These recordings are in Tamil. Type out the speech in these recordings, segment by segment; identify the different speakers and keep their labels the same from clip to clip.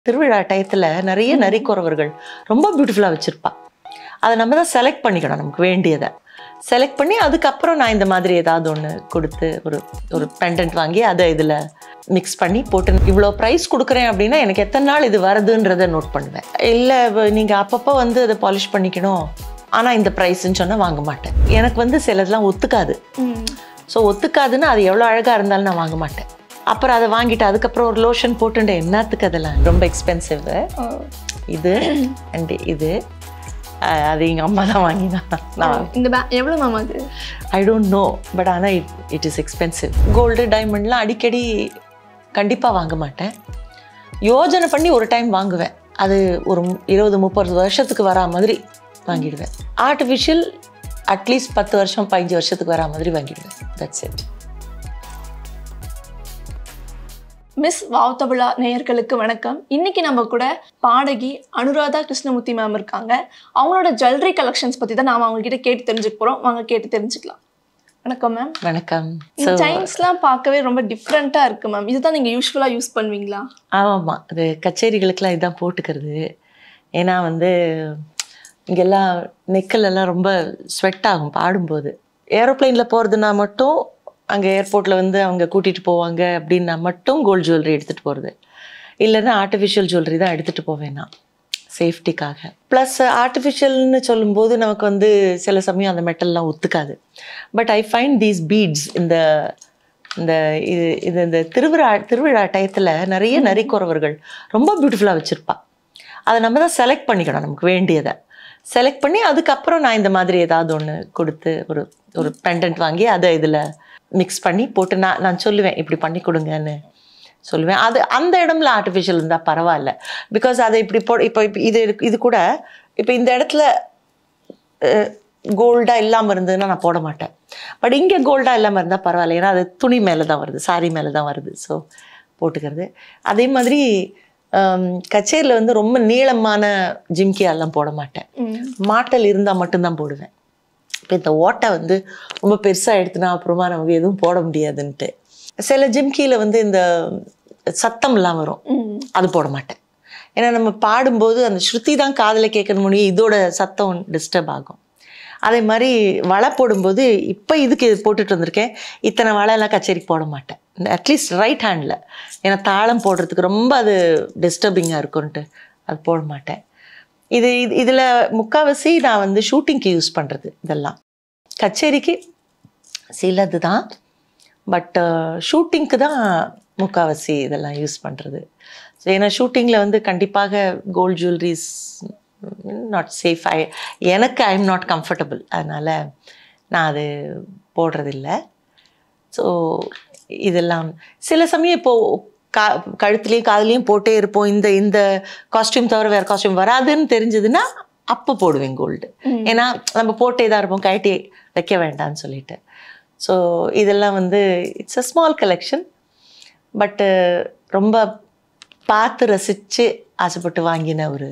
Speaker 1: திருவிழா டயத்தில் நிறைய நரிக்குறவர்கள் ரொம்ப பியூட்டிஃபுல்லாக வச்சுருப்பா அதை நம்ம தான் செலக்ட் பண்ணிக்கணும் நமக்கு வேண்டியதை செலக்ட் பண்ணி அதுக்கப்புறம் நான் இந்த மாதிரி ஏதாவது ஒன்று கொடுத்து ஒரு ஒரு பெண்டன்ட் வாங்கி அதை இதில் மிக்ஸ் பண்ணி போட்டு இவ்வளோ ப்ரைஸ் கொடுக்குறேன் அப்படின்னா எனக்கு எத்தனை நாள் இது வருதுன்றதை நோட் பண்ணுவேன் இல்லை நீங்கள் அப்பப்போ வந்து அதை பாலிஷ் பண்ணிக்கணும் ஆனால் இந்த ப்ரைஸ்ன்னு சொன்னால் வாங்க மாட்டேன் எனக்கு வந்து சிலதெல்லாம் ஒத்துக்காது ஸோ ஒத்துக்காதுன்னா அது எவ்வளோ அழகாக இருந்தாலும் நான் வாங்க மாட்டேன் அப்புறம் அதை வாங்கிட்டு அதுக்கப்புறம் ஒரு லோஷன் போட்டுட்டு என்னத்துக்கு அதெல்லாம் ரொம்ப எக்ஸ்பென்சிவ் இது அண்ட் இது அஹ் அது எங்கள் அம்மா தான் வாங்கினா நான்
Speaker 2: இந்த பே எவ்வளோ மேம் அது
Speaker 1: ஐ டோன்ட் நோ பட் ஆனால் it it is expensive gold டைமண்ட்லாம் அடிக்கடி கண்டிப்பாக வாங்க மாட்டேன் யோஜனை பண்ணி ஒரு டைம் வாங்குவேன் அது ஒரு மு- இருபது முப்பது வருஷத்துக்கு வரா மாதிரி வாங்கிடுவேன் ஆர்டிஃபிஷியல் அட்லீஸ்ட் பத்து வருஷம் பதினஞ்சு வருஷத்துக்கு வரா மாதிரி வாங்கிடுவேன் தட்ஸ் இட்
Speaker 2: மிஸ் வாவ்தபிளா நேயர்களுக்கு வணக்கம் இன்னைக்கு நம்ம கூட பாடகி அனுராதா கிருஷ்ணமூர்த்தி மேம் இருக்காங்க அவங்களோட ஜுவல்லரி கலெக்ஷன்ஸ் பத்தி தான் நாம அவங்க கிட்ட கேட்டு தெரிஞ்சுக்க போறோம் வாங்க கேட்டு தெரிஞ்சுக்கலாம் வணக்கம் மேம்
Speaker 1: வணக்கம்
Speaker 2: இந்த செயின்ஸ்லாம் பார்க்கவே ரொம்ப டிஃப்ரெண்ட்டாக இருக்கு மேம் இதுதான் நீங்க யூஸ்வலா யூஸ் பண்ணுவீங்களா
Speaker 1: ஆமாம்மா அது கச்சேரிகளுக்கெல்லாம் இதான் போட்டுக்கிறது ஏன்னா வந்து இங்கெல்லாம் நெக்கல் எல்லாம் ரொம்ப ஸ்வெட் ஆகும் பாடும்போது ஏரோப்ளேனில் போகிறதுனா மட்டும் அங்கே ஏர்போர்ட்டில் வந்து அவங்க கூட்டிகிட்டு போவாங்க அப்படின்னா மட்டும் கோல்டு ஜுவல்லரி எடுத்துகிட்டு போகிறது இல்லைன்னா ஆர்டிஃபிஷியல் ஜுவல்லரி தான் எடுத்துகிட்டு போவேன் நான் சேஃப்டிக்காக ப்ளஸ் ஆர்டிஃபிஷியல்னு சொல்லும்போது நமக்கு வந்து சில சமயம் அந்த மெட்டல்லாம் ஒத்துக்காது but I find these beads இந்த இந்த இது இது இந்த திருவிழா திருவிழா டயத்தில் நிறைய நரிக்குறவர்கள் ரொம்ப பியூட்டிஃபுல்லாக வச்சுருப்பா அதை நம்ம தான் செலக்ட் பண்ணிக்கணும் நமக்கு வேண்டியதை செலக்ட் பண்ணி அதுக்கப்புறம் நான் இந்த மாதிரி ஏதாவது ஒன்று கொடுத்து ஒரு ஒரு பெண்டன்ட் வாங்கி அதை இதில் மிக்ஸ் பண்ணி போட்டு நான் நான் சொல்லுவேன் இப்படி பண்ணி கொடுங்கன்னு சொல்லுவேன் அது அந்த இடம்ல ஆர்டிஃபிஷியல் இருந்தால் பரவாயில்ல பிகாஸ் அதை இப்படி போ இப்போ இப்போ இது இது கூட இப்போ இந்த இடத்துல கோல்டாக இல்லாமல் இருந்ததுன்னா நான் போட மாட்டேன் பட் இங்கே கோல்டாக இல்லாமல் இருந்தால் பரவாயில்ல ஏன்னா அது துணி மேலே தான் வருது சாரி மேலே தான் வருது ஸோ போட்டுக்கிறது அதே மாதிரி கச்சேரியில் வந்து ரொம்ப நீளமான ஜிம்கியாலாம் போட மாட்டேன் மாட்டல் இருந்தால் மட்டும்தான் போடுவேன் இப்போ இந்த ஓட்டை வந்து ரொம்ப பெருசாக எடுத்துனா அப்புறமா நமக்கு எதுவும் போட முடியாதுன்ட்டு சில ஜிம்கியில் வந்து இந்த சத்தம்லாம் வரும் அது போட மாட்டேன் ஏன்னா நம்ம பாடும்போது அந்த ஸ்ருதி தான் காதில் கேட்கணும் முடியும் இதோட சத்தம் டிஸ்டர்ப் ஆகும் அதே மாதிரி வலை போடும்போது இப்போ இதுக்கு இது போட்டுட்டு வந்திருக்கேன் இத்தனை வலையெல்லாம் கச்சேரிக்கு போட மாட்டேன் அட்லீஸ்ட் ரைட் ஹேண்டில் ஏன்னா தாளம் போடுறதுக்கு ரொம்ப அது டிஸ்டர்பிங்காக இருக்கும்ன்ட்டு அது போட மாட்டேன் இது இது இதில் முக்கால்வாசி நான் வந்து ஷூட்டிங்க்கு யூஸ் பண்ணுறது இதெல்லாம் கச்சேரிக்கு சிலது தான் பட் ஷூட்டிங்க்கு தான் முக்கால்வாசி இதெல்லாம் யூஸ் பண்ணுறது ஸோ ஏன்னா ஷூட்டிங்கில் வந்து கண்டிப்பாக gold jewelleries not safe I எனக்கு ஐ எம் நாட் கம்ஃபர்டபுள் அதனால் நான் அது போடுறதில்ல ஸோ இதெல்லாம் சில சமயம் இப்போது கா கழுத்துலேயும் காதுலேயும் போட்டே இருப்போம் இந்த இந்த காஸ்டியூம் தவிர வேறு காஸ்டியூம் வராதுன்னு தெரிஞ்சதுன்னா அப்போ போடுவேன் கோல்டு ஏன்னா நம்ம போட்டே தான் இருப்போம் கழட்டி வைக்க வேண்டாம்னு சொல்லிட்டு ஸோ இதெல்லாம் வந்து இட்ஸ் அ ஸ்மால் கலெக்ஷன் பட்டு ரொம்ப பார்த்து ரசித்து ஆசைப்பட்டு வாங்கின ஒரு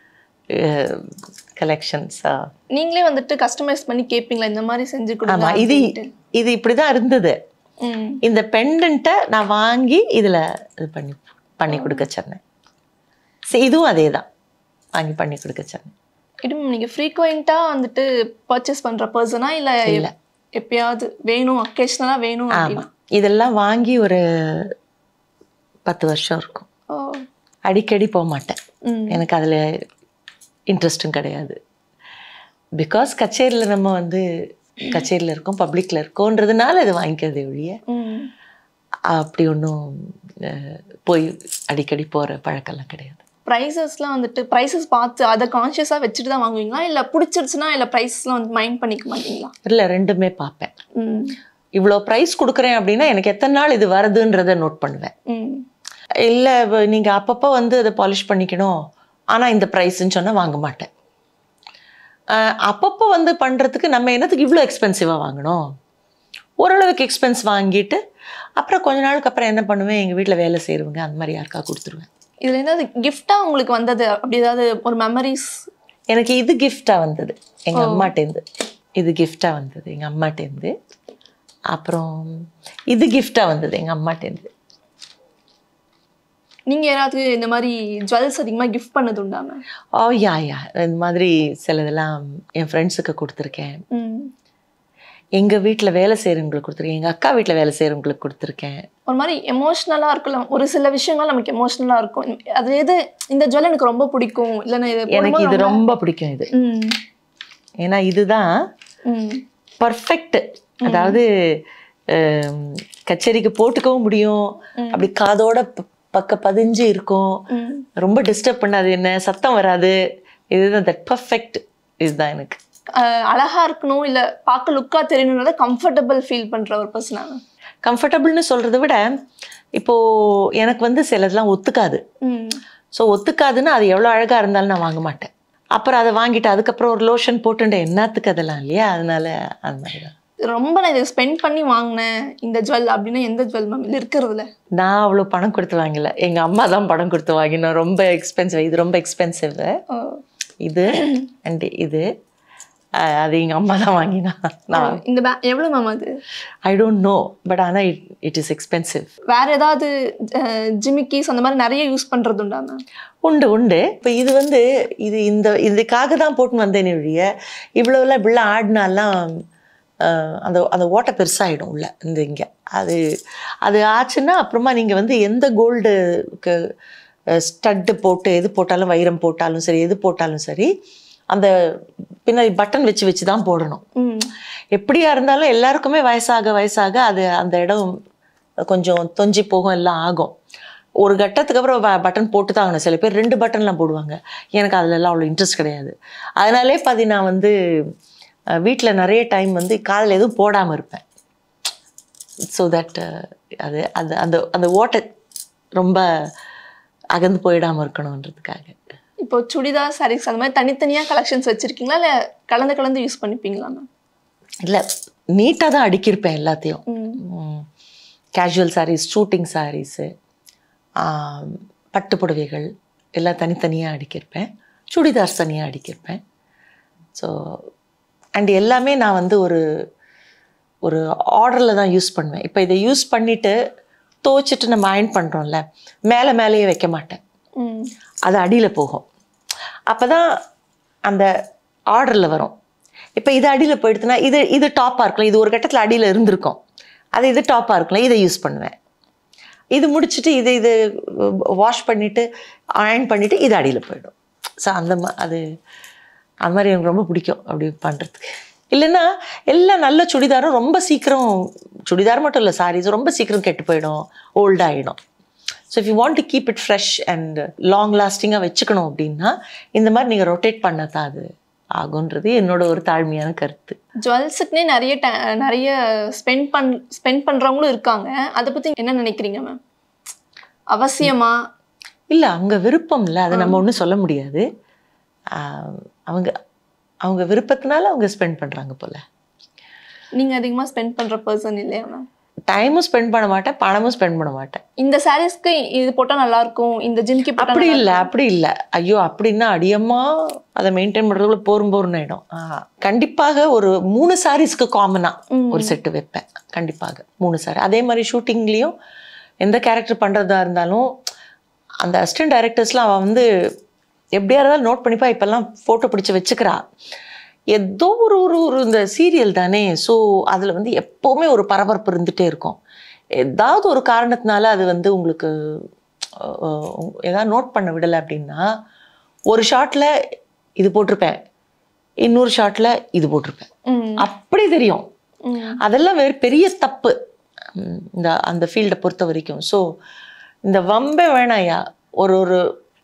Speaker 1: கலெக்ஷன்ஸா
Speaker 2: நீங்களே வந்துட்டு கஸ்டமைஸ் பண்ணி கேட்பீங்களா இந்த மாதிரி செஞ்சு கொடுங்க
Speaker 1: ஆமாம் இது
Speaker 2: அப்படின்ட்டு.
Speaker 1: இது இப்படி தான் இருந்தது
Speaker 2: ம்.
Speaker 1: இந்த பெண்டன்ட்டை நான் வாங்கி இதில் இது பண்ணி பண்ணி கொடுக்க சொன்னேன் சரி இதுவும் அதே தான் வாங்கி பண்ணி கொடுக்க சொன்னேன்
Speaker 2: இது நீங்க ஃப்ரீக்வெண்ட்டாக வந்துட்டு பர்ச்சேஸ் பண்ற பர்சனா இல்ல
Speaker 1: இல்ல.
Speaker 2: எப்பயாவது வேணும் அக்கேஷனலா வேணும் அப்படின்னா
Speaker 1: ஆமாம் இதெல்லாம் வாங்கி ஒரு பத்து வருஷம் இருக்கும்
Speaker 2: ஓ
Speaker 1: அடிக்கடி போக மாட்டேன்
Speaker 2: ம்.
Speaker 1: எனக்கு அதில் இன்ட்ரெஸ்ட்டும் கிடையாது பிகாஸ் கச்சேரியில் நம்ம வந்து கச்சேரியில் இருக்கோம் பப்ளிக்கில் இருக்கோன்றதுனால இது வாங்கிக்கிறதே ஒழிய
Speaker 2: ம்.
Speaker 1: அப்படி ஒன்றும் போய் அடிக்கடி போகிற பழக்கம்லாம் கிடையாது
Speaker 2: ப்ரைஸஸ்லாம் வந்துட்டு ப்ரைஸஸ் பார்த்து அதை கான்ஷியஸாக வச்சுட்டு தான் வாங்குவீங்களா இல்லை பிடிச்சிருச்சுன்னா இல்லை ப்ரைஸ்லாம் வந்து மைண்ட் பண்ணிக்க மாட்டீங்களா
Speaker 1: இல்லை ரெண்டுமே பார்ப்பேன்
Speaker 2: ம்
Speaker 1: இவ்வளோ ப்ரைஸ் கொடுக்குறேன் அப்படின்னா எனக்கு எத்தனை நாள் இது வருதுன்றதை நோட் பண்ணுவேன்
Speaker 2: ம்
Speaker 1: இல்லை நீங்கள் அப்பப்போ வந்து அதை பாலிஷ் பண்ணிக்கணும் ஆனால் இந்த ப்ரைஸ்ன்னு சொன்னால் வாங்க மாட்டேன் அஹ் அப்பப்போ வந்து பண்ணுறதுக்கு நம்ம என்னத்துக்கு இவ்வளோ எக்ஸ்பென்சிவாக வாங்கணும் ஓரளவுக்கு எக்ஸ்பென்ஸ் வாங்கிட்டு அப்புறம் கொஞ்ச நாளுக்கு அப்புறம் என்ன பண்ணுவேன் எங்கள் வீட்டில் வேலை செய்கிறவங்க அந்த மாதிரி யாருக்கா கொடுத்துருவேன்
Speaker 2: இதில் ஏதாவது கிஃப்டாக உங்களுக்கு வந்தது அப்படி ஏதாவது ஒரு மெமரிஸ்
Speaker 1: எனக்கு இது கிஃப்டாக வந்தது எங்கள் அம்மாட்டேருந்து இது கிஃப்டாக வந்தது எங்கள் அம்மாட்டேருந்து அப்புறம் இது கிஃப்டாக வந்தது எங்கள் அம்மாட்டேருந்து
Speaker 2: நீங்க யாராவது இந்த மாதிரி ஜுவல்ஸ் அதிகமா கிஃப்ட் பண்ணது உண்டா மேம்
Speaker 1: ஓ யா யா இந்த மாதிரி சிலதெல்லாம் என் ஃப்ரெண்ட்ஸுக்கு கொடுத்துருக்கேன்
Speaker 2: ம்
Speaker 1: எங்க வீட்டில் வேலை செய்கிறவங்களுக்கு கொடுத்துருக்கேன் எங்க அக்கா வீட்டில் வேலை செய்கிறவங்களுக்கு கொடுத்துருக்கேன்
Speaker 2: ஒரு மாதிரி எமோஷ்னலாக இருக்கும்ல ஒரு சில விஷயங்கள் நமக்கு எமோஷ்னலாக இருக்கும் அது எது இந்த ஜுவல் எனக்கு ரொம்ப பிடிக்கும் இல்லைன்னா இது
Speaker 1: எனக்கு
Speaker 2: போடும்போது
Speaker 1: இது
Speaker 2: ரொம்ப-
Speaker 1: ரொம்ப பிடிக்கும் இது
Speaker 2: ம்
Speaker 1: ஏன்னா இதுதான்
Speaker 2: ம்
Speaker 1: பர்ஃபெக்ட் அதாவது ஹம், கச்சேரிக்கு போட்டுக்கவும் முடியும் அப்படி காதோட ப- பக்க பதிஞ்சு இருக்கும்
Speaker 2: ம்
Speaker 1: ரொம்ப டிஸ்டர்ப் பண்ணாது என்ன சத்தம் வராது இதுதான் தட் பர்ஃபெக்ட் இதுதான் எனக்கு
Speaker 2: அஹ் அழகா இருக்கணும் இல்ல பார்க்க லுக்கா தெரியணும்னால கம்ஃபர்டபுள் ஃபீல் பண்ற ஒரு பர்சனா
Speaker 1: கம்ஃபர்டபுள்னு சொல்றதை விட இப்போ எனக்கு வந்து சிலதெல்லாம் ஒத்துக்காது
Speaker 2: ம்
Speaker 1: ஸோ ஒத்துக்காதுன்னு அது எவ்வளோ அழகாக இருந்தாலும் நான் வாங்க மாட்டேன் அப்புறம் அதை வாங்கிட்டு அதுக்கப்புறம் ஒரு லோஷன் போட்டுட்டேன் என்னத்துக்கு அதெல்லாம் இல்லையா அதனால அது மாதிரி தான்
Speaker 2: ரொம்ப நான் இதை ஸ்பெண்ட் பண்ணி வாங்கினேன் இந்த ஜுவல் அப்படின்னா எந்த ஜுவல் மேம் இது இருக்கிறதுல
Speaker 1: நான் அவ்வளோ பணம் கொடுத்து வாங்கல எங்கள் அம்மா தான் பணம் கொடுத்து வாங்கினோம் ரொம்ப எக்ஸ்பென்சிவ் இது ரொம்ப எக்ஸ்பென்சிவ் இது அண்ட் இது அஹ், அது எங்கள் அம்மா தான் வாங்கினா நான்
Speaker 2: இந்த பே எவ்வளவு மேம் அது
Speaker 1: ஐ டோன்ட் நோ பட் ஆனால் இட் இட் இஸ் எக்ஸ்பென்சிவ்
Speaker 2: வேற ஏதாவது ஜிமிக்கிஸ் அந்த மாதிரி நிறைய யூஸ் பண்றது உண்டா மேம்
Speaker 1: உண்டு உண்டு இப்போ இது வந்து இது இந்த இதுக்காக தான் போட்டுன்னு வந்தேனே ஒழிய இவ்வளோலாம் இப்படிலாம் ஆடினாலாம் அஹ், அந்த அந்த ஓட்டை பெருசாகிடும் உள்ள இந்த இங்கே அது அது ஆச்சுன்னா அப்புறமா நீங்கள் வந்து எந்த கோல்டுக்கு ஸ்டட்டு போட்டு எது போட்டாலும் வைரம் போட்டாலும் சரி எது போட்டாலும் சரி அந்த பின்னாடி பட்டன் வச்சு வச்சு தான் போடணும்
Speaker 2: ம்
Speaker 1: எப்படியா இருந்தாலும் எல்லாருக்குமே வயசாக வயசாக அது அந்த இடம் கொஞ்சம் தொஞ்சி போகும் எல்லாம் ஆகும் ஒரு கட்டத்துக்கு அப்புறம் பட்டன் போட்டு தான் ஆகணும் சில பேர் ரெண்டு பட்டன்லாம் போடுவாங்க எனக்கு அதுலலாம் அவ்வளோ இன்ட்ரெஸ்ட் கிடையாது அதனாலே பாதி நான் வந்து வீட்டில் நிறைய டைம் வந்து காதில் எதுவும் போடாமல் இருப்பேன் ஸோ தட் அது அது அந்த அந்த ஓட்டை ரொம்ப அகந்து போயிடாமல் இருக்கணுன்றதுக்காக
Speaker 2: இப்போ சுடிதார் சாரீஸ் அந்த மாதிரி தனித்தனியா கலெக்ஷன்ஸ் வச்சிருக்கீங்களா இல்ல கலந்து கலந்து யூஸ் பண்ணிப்பீங்களா மேம்
Speaker 1: இல்லை நீட்டாக தான் அடுக்கியிருப்பேன் எல்லாத்தையும்
Speaker 2: ம்
Speaker 1: கேஷுவல் சாரீஸ் ஷூட்டிங் சாரீஸு பட்டு புடவைகள் எல்லாம் தனித்தனியாக அடிக்கிருப்பேன் சுடிதார்ஸ் தனியாக அடிக்கிருப்பேன் ஸோ அண்ட் எல்லாமே நான் வந்து ஒரு ஒரு ஆர்டரில் தான் யூஸ் பண்ணுவேன் இப்போ இதை யூஸ் பண்ணிவிட்டு துவைச்சிட்டு நம்ம அயன் பண்ணுறோம்ல மேலே மேலேயே வைக்க மாட்டேன்
Speaker 2: ம்
Speaker 1: அது அடியில் போகும் அப்போ தான் அந்த ஆர்டரில் வரும் இப்போ இது அடியில் போயிடுதுன்னா இது இது டாப்பாக இருக்கலாம் இது ஒரு கட்டத்தில் அடியில் இருந்திருக்கும் அது இது டாப்பாக இருக்கலாம் இதை யூஸ் பண்ணுவேன் இது முடிச்சுட்டு இது இது வாஷ் பண்ணிவிட்டு அயன் பண்ணிவிட்டு இது அடியில் போயிடும் ஸோ அந்த மா அது அது மாதிரி எனக்கு ரொம்ப பிடிக்கும் அப்படி பண்ணுறதுக்கு இல்லைன்னா எல்லாம் நல்ல சுடிதாரும் ரொம்ப சீக்கிரம் சுடிதார் மட்டும் இல்லை சாரீஸ் ரொம்ப சீக்கிரம் கெட்டு போயிடும் ஓல்டாகிடும் so if you want to keep it fresh and long லாஸ்டிங்காக வச்சுக்கணும் அப்படின்னா இந்த மாதிரி நீங்கள் ரொட்டேட் பண்ணதான் அது ஆகுன்றது என்னோட ஒரு தாழ்மையான கருத்து
Speaker 2: ஜுவல்ஸுக்குனே நிறைய ti- நிறைய ஸ்பெண்ட் பண் ஸ்பெண்ட் பண்றவங்களும் இருக்காங்க அதை பத்தி என்ன நினைக்கிறீங்க மேம் அவசியமா
Speaker 1: இல்லை அவங்க விருப்பம் இல்லை அதை நம்ம ஒன்றும் சொல்ல முடியாது ஆஹ் அவங்க அவங்க விருப்பத்தினால அவங்க ஸ்பெண்ட் பண்ணுறாங்க போல்
Speaker 2: நீங்க அதிகமா ஸ்பெண்ட் பண்ற பர்சன் இல்லையா மேம்
Speaker 1: டைமும் ஸ்பெண்ட் பண்ண மாட்டேன் பணமும் ஸ்பெண்ட் பண்ண மாட்டேன்
Speaker 2: இந்த சாரீஸ்க்கு இது போட்டா நல்லா இருக்கும் இந்த ஜிம்கி போட்டா
Speaker 1: அப்படி
Speaker 2: நல்லா
Speaker 1: இல்லை அப்படி இல்லை ஐயோ அப்படின்னா அடியம்மா அதை மெயின்டைன் பண்ணுறதுக்குள்ள போரும் போருன்னு ஆகிடும் கண்டிப்பாக ஒரு மூணு சாரீஸ்க்கு காமனாக
Speaker 2: ம்.
Speaker 1: ஒரு செட்டு வைப்பேன் கண்டிப்பாக மூணு சாரி அதே மாதிரி ஷூட்டிங்லேயும் எந்த கேரக்டர் பண்ணுறதா இருந்தாலும் அந்த அசிஸ்டன்ட் டைரக்டர்ஸ்லாம் அவள் வந்து எப்படியா இருந்தாலும் நோட் பண்ணிப்பா இப்போல்லாம் ஃபோட்டோ பிடிச்சி வச்சுக்கிறா ஏதோ ஒரு ஒரு ஒரு இந்த சீரியல் தானே ஸோ அதில் வந்து எப்போவுமே ஒரு பரபரப்பு இருந்துகிட்டே இருக்கும் ஏதாவது ஒரு காரணத்தினால அது வந்து உங்களுக்கு அஹ், உங்க- ஏதாவது நோட் பண்ண விடலை அப்படின்னா ஒரு ஷாட்டில் இது போட்டிருப்பேன் இன்னொரு ஷாட்டில் இது போட்டிருப்பேன்
Speaker 2: ம்
Speaker 1: அப்படி தெரியும்
Speaker 2: ம்
Speaker 1: அதெல்லாம் வேறு பெரிய தப்பு உம், இந்த அந்த ஃபீல்டை பொறுத்த வரைக்கும் ஸோ இந்த வம்பே வேணாயா ஒரு ஒரு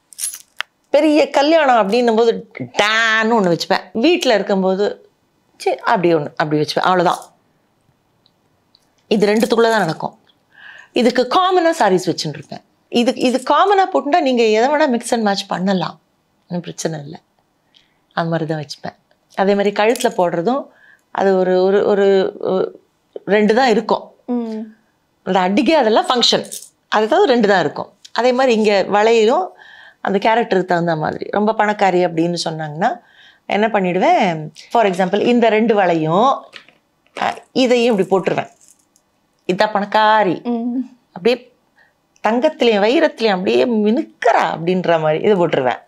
Speaker 1: பெரிய கல்யாணம் அப்படின்னும் போது டேன்னு ஒன்று வச்சுப்பேன் வீட்டில் இருக்கும்போது சரி அப்படி ஒன்று அப்படி வச்சுப்பேன் அவ்வளோதான் இது ரெண்டுத்துக்குள்ளே தான் நடக்கும் இதுக்கு காமனாக சாரீஸ் வச்சுட்டு இருப்பேன் இது இது காமனாக போட்டுட்டா நீங்கள் எதை வேணால் மிக்ஸ் அண்ட் மேட்ச் பண்ணலாம் ஒன்றும் பிரச்சனை இல்லை அந்த மாதிரி தான் வச்சுப்பேன் அதே மாதிரி கழுத்தில் போடுறதும் அது ஒரு ஒரு ஒரு ஒரு- ரெண்டு தான் இருக்கும்
Speaker 2: ம்
Speaker 1: அந்த அடிக்கை அதெல்லாம் ஃபங்க்ஷன் அது தவிர ரெண்டு தான் இருக்கும் அதே மாதிரி இங்கே வளையலும் அந்த கேரக்டருக்கு தகுந்த மாதிரி ரொம்ப பணக்காரி அப்படின்னு சொன்னாங்கன்னா என்ன பண்ணிடுவேன் ஃபார் எக்ஸாம்பிள் இந்த ரெண்டு வளையும் அஹ், இதையும் இப்படி போட்டுருவேன் இதான் பணக்காரி
Speaker 2: ம்
Speaker 1: அப்படியே தங்கத்துலேயும் வைரத்துலேயும் அப்படியே மினுக்கிறா அப்படின்ற மாதிரி இது போட்டுருவேன்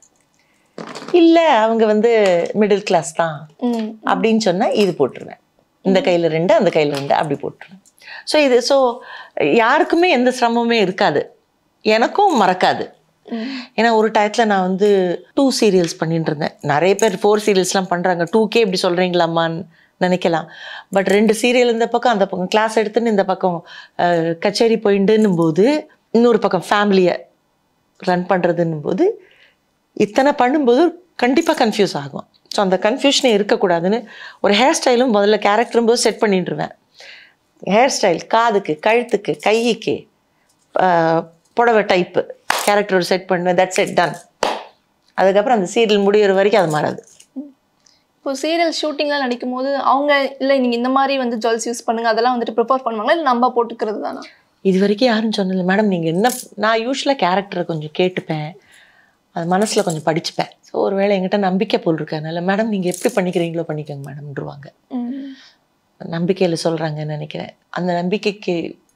Speaker 1: இல்லை அவங்க வந்து மிடில் கிளாஸ் தான்
Speaker 2: ம்
Speaker 1: அப்படின்னு சொன்னால் இது போட்டுருவேன் இந்த கையில் ரெண்டு அந்த கையில் ரெண்டு அப்படி போட்டுருவேன் ஸோ இது ஸோ யாருக்குமே எந்த சிரமமே இருக்காது எனக்கும் மறக்காது ஏன்னா ஒரு டயத்தில் நான் வந்து டூ சீரியல்ஸ் பண்ணிட்டு இருந்தேன் நிறைய பேர் ஃபோர் சீரியல்ஸ்லாம் பண்ணுறாங்க டூ கே இப்படி சொல்கிறீங்களாம்மான்னு நினைக்கலாம் பட் ரெண்டு சீரியல் இந்த பக்கம் அந்த பக்கம் கிளாஸ் எடுத்துன்னு இந்த பக்கம் அஹ், கச்சேரி போயிட்டுன்னும் போது இன்னொரு பக்கம் ஃபேமிலியை ரன் பண்ணுறதுன்னும் போது இத்தனை பண்ணும்போது கண்டிப்பாக கன்ஃபியூஸ் ஆகும் ஸோ அந்த கன்ஃபியூஷனே இருக்கக்கூடாதுன்னு ஒரு ஹேர் ஸ்டைலும் முதல்ல கேரக்டரும் போது செட் பண்ணிட்டுருவேன் ஹேர் ஸ்டைல் காதுக்கு கழுத்துக்கு கைக்கு ஆஹ், புடவை டைப்பு கேரக்டர் செட் பண்ணுவேன் தட் செட் டன் அதுக்கப்புறம் அந்த சீரியல் முடியிற வரைக்கும் அது மாறாது
Speaker 2: இப்போ சீரியல் ஷூட்டிங்லாம் நடிக்கும் போது அவங்க இல்லை நீங்கள் இந்த மாதிரி வந்து ஜுவல்ஸ் யூஸ் பண்ணுங்க அதெல்லாம் வந்துட்டு ப்ரிப்பேர் பண்ணுவாங்களா இல்லை நம்ம போட்டுக்கிறது தானா
Speaker 1: இது வரைக்கும் யாரும் சொன்னதில்லை மேடம் நீங்கள் என்ன நான் யூஸ்வலாக கேரக்டரை கொஞ்சம் கேட்டுப்பேன் அது மனசில் கொஞ்சம் படிச்சுப்பேன் ஸோ ஒருவேளை என்கிட்ட நம்பிக்கை போல் இருக்கனால மேடம் நீங்கள் எப்படி பண்ணிக்கிறீங்களோ பண்ணிக்கோங்க மேடம்ன்றவாங்க நம்பிக்கையில் சொல்கிறாங்கன்னு நினைக்கிறேன் அந்த நம்பிக்கைக்கு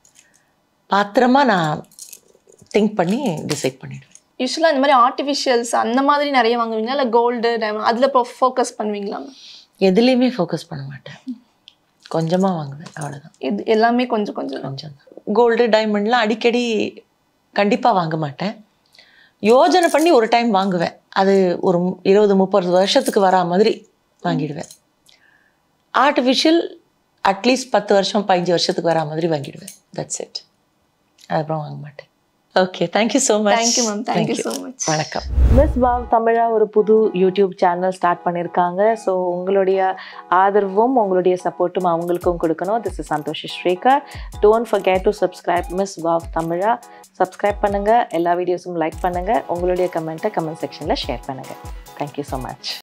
Speaker 1: பாத்திரமா நான் திங்க் பண்ணி டிசைட் பண்ணிடுவேன்
Speaker 2: யூஸ்வலாக இந்த மாதிரி ஆர்டிஃபிஷியல்ஸ் அந்த மாதிரி நிறைய வாங்குவீங்களா இல்லை கோல்டு டைமண்ட் அதில் இப்போ ஃபோக்கஸ் பண்ணுவீங்களா
Speaker 1: எதுலேயுமே ஃபோக்கஸ் பண்ண மாட்டேன் கொஞ்சமாக வாங்குவேன் அவ்வளோதான்
Speaker 2: இது எல்லாமே கொஞ்சம் கொஞ்சம் தான்.
Speaker 1: கொஞ்சம் கோல்டு டைமண்ட்லாம் அடிக்கடி கண்டிப்பாக வாங்க மாட்டேன் யோஜனை பண்ணி ஒரு டைம் வாங்குவேன் அது ஒரு மு- இருபது முப்பது வருஷத்துக்கு வரா மாதிரி வாங்கிடுவேன் ஆர்டிஃபிஷியல் அட்லீஸ்ட் பத்து வருஷம் பதினஞ்சு வருஷத்துக்கு வரா மாதிரி வாங்கிடுவேன் தட்ஸ் இட் அதுக்கப்புறம் வாங்க மாட்டேன் okay thank you so much
Speaker 2: Thank you, ma'am. Thank you so much.
Speaker 1: வணக்கம்
Speaker 3: மிஸ் பாவ் தமிழா ஒரு புது யூடியூப் சேனல் ஸ்டார்ட் பண்ணியிருக்காங்க ஸோ உங்களுடைய ஆதரவும் உங்களுடைய சப்போர்ட்டும் அவங்களுக்கும் கொடுக்கணும் this is Santhosh Srikar don't forget to subscribe miss Pav Tamizha subscribe பண்ணுங்கள் எல்லா வீடியோஸும் லைக் பண்ணுங்கள் உங்களுடைய கமெண்ட்டை கமெண்ட் செக்ஷனில் ஷேர் பண்ணுங்கள் தேங்க்யூ ஸோ மச்